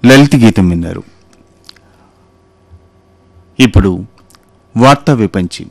లలిత గీతం విన్నారు ఇప్పుడు వార్తా విపంచి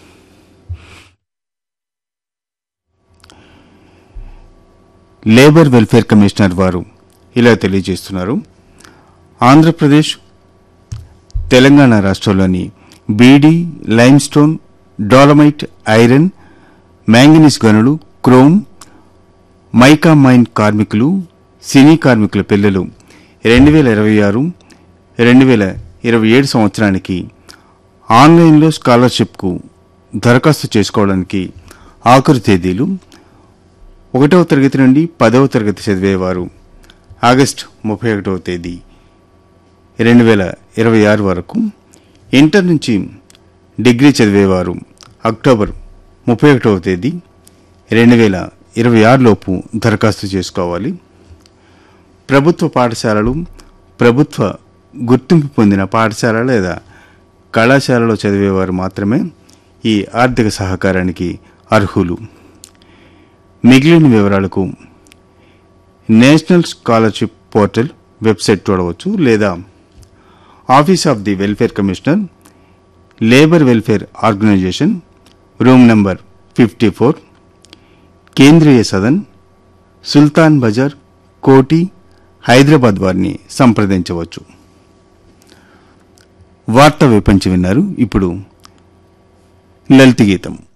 లేబర్ వెల్ఫేర్ కమిషనర్ వారు ఇలా తెలియజేస్తున్నారు ఆంధ్రప్రదేశ్ తెలంగాణ రాష్ట్రంలోని beedi limestone dolomite iron manganese గనులు క్రోమ్ మైకా మైన్ కార్మికులు సినీ కార్మికుల పిల్లలు రెండు వేల ఇరవై ఆరు రెండు వేల ఇరవై ఏడు సంవత్సరానికి ఆన్లైన్లో స్కాలర్షిప్కు దరఖాస్తు చేసుకోవడానికి ఆఖరు తేదీలు ఒకటవ తరగతి నుండి పదవ తరగతి చదివేవారు ఆగస్టు ముప్పై ఒకటవ తేదీ రెండు వేల ఇరవై ఆరు వరకు ఇంటర్ నుంచి డిగ్రీ చదివేవారు అక్టోబర్ ముప్పై ఒకటవ తేదీ రెండు వేల ఇరవై ఆరులోపు దరఖాస్తు చేసుకోవాలి ప్రభుత్వ పాఠశాలలు ప్రభుత్వ గుర్తింపు పొందిన పాఠశాల లేదా కళాశాలలో చదివేవారు మాత్రమే ఈ ఆర్థిక సహకారానికి అర్హులు మిగిలిన వివరాలకు నేషనల్ స్కాలర్షిప్ పోర్టల్ వెబ్సైట్ చూడవచ్చు లేదా office of the welfare commissioner labour welfare organisation room number fifty four Kendriya Sadan సుల్తాన్ బజార్ కోటి హైదరాబాద్ వారిని సంప్రదించవచ్చు వార్త విపంచి విన్నారు ఇప్పుడు లలిత గీతం